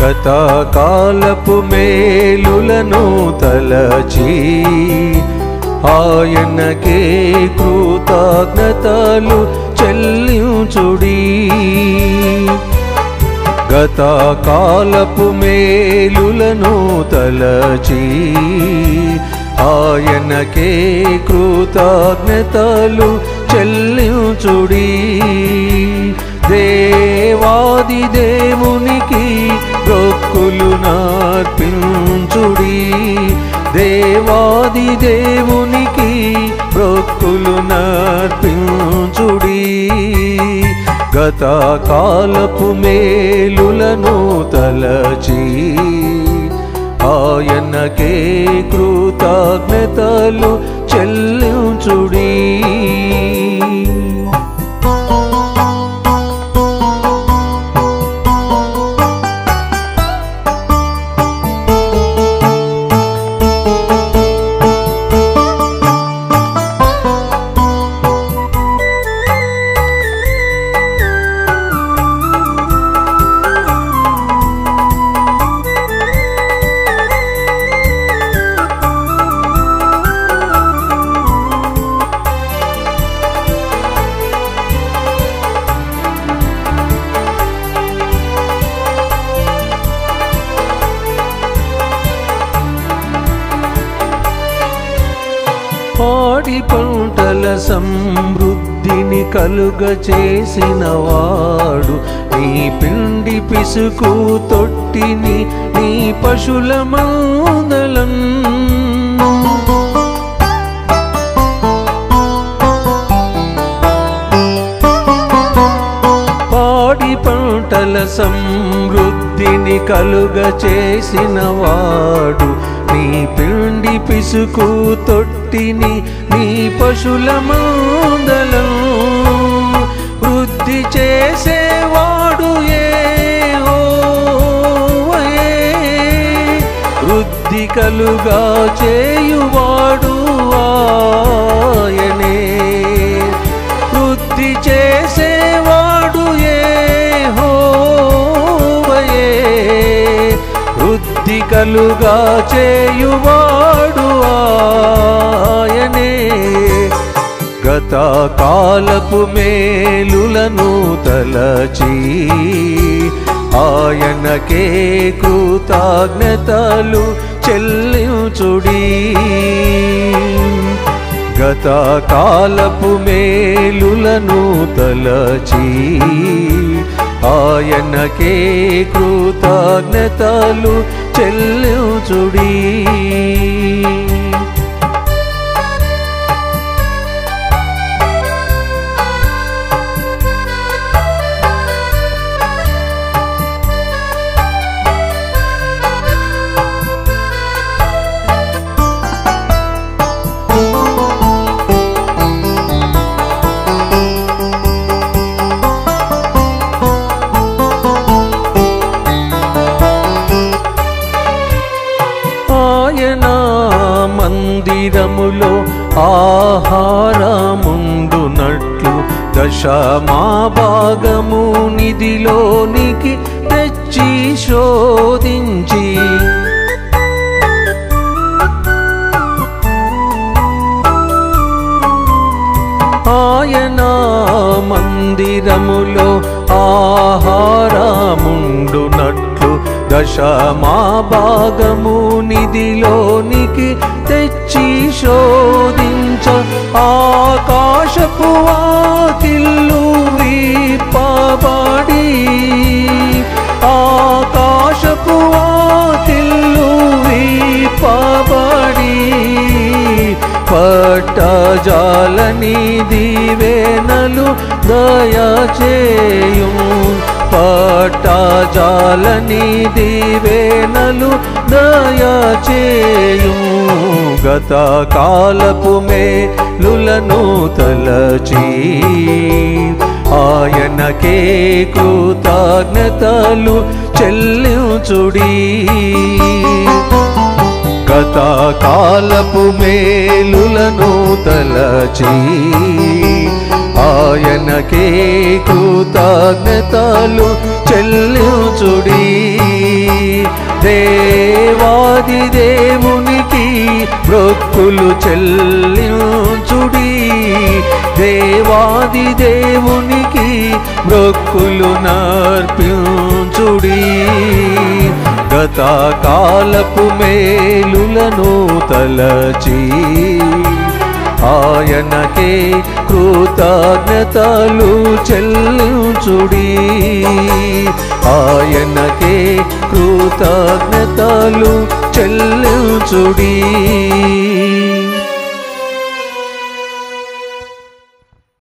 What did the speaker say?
గతకాలపు మేలులను తలచి ఆయనకే కృతజ్ఞతలు చెల్లించుడి గతకాలపు మేలులను తలచి ఆయనకే కృతజ్ఞతలు చెల్లించుడి దేవాది దేవునికి రొక్కులు నర్పించుడి దేవాది దేవునికి రొక్కులు నర్పించుడి గత కాలపు మేలులను తలచి ఆయనకే కృతజ్ఞతలు చెల్లించుడి పాడి పంటల సమృద్ధిని కలుగ చేసిన వాడు నీ పిండి పిసుకు తొట్టిని నీ పశుల మందలం పాడి పంటల సమృద్ధిని కలుగ చేసిన వాడు నీ పిండి పిసుకు తొట్టిని నీ పశుల మందలం వృద్ధి చేసేవాడు ఏ వృద్ధి కలుగా చేయువాడు ఆయనే వృద్ధి చేసేవాడు ఏ హోవయే వృద్ధి కలుగా చేయువాడు ఆయనే గత కాలపు మేలులను తలచి ఆయనకే కృతజ్ఞతలు చెల్లించుడి గత కాలపు మేలులను తలచి ఆయనకే కృతజ్ఞతలు చెల్లించుడి ఆయన మందిరములో ఆహారముండునట్లు దశమా భాగము నిధిలోనికి తెచ్చి శోధించి ఆయన మందిరములో ఆహారముండునట్లు దశమా భాగము నిధిలోనికి తెచ్చి శోధించ ఆకాశపు వాకిల్లు విప్పబడి ఆకాశపు వాకిల్లు విప్పబడి పట్టజాలని దీవెనలు దయచేయు పట్టజాలని దీవెనలు దయచేయు గత కాలపు మేలులను తలచి ఆయనకే కృతజ్ఞతలు చెల్లించుడి గత కాలపు మేలులను తలచి ఆయనకే కృతజ్ఞతలు చెల్లించుడి దేవాది దేవునికి మొక్కులు చెల్లించుడి దేవాది దేవునికి మొక్కులు నర్పించుడి గత కాలపు మేలులను తలచి ఆయనకే కృతజ్ఞతలు చెల్లించుడి ఆయనకే కృతజ్ఞతలు చెల్లించుడి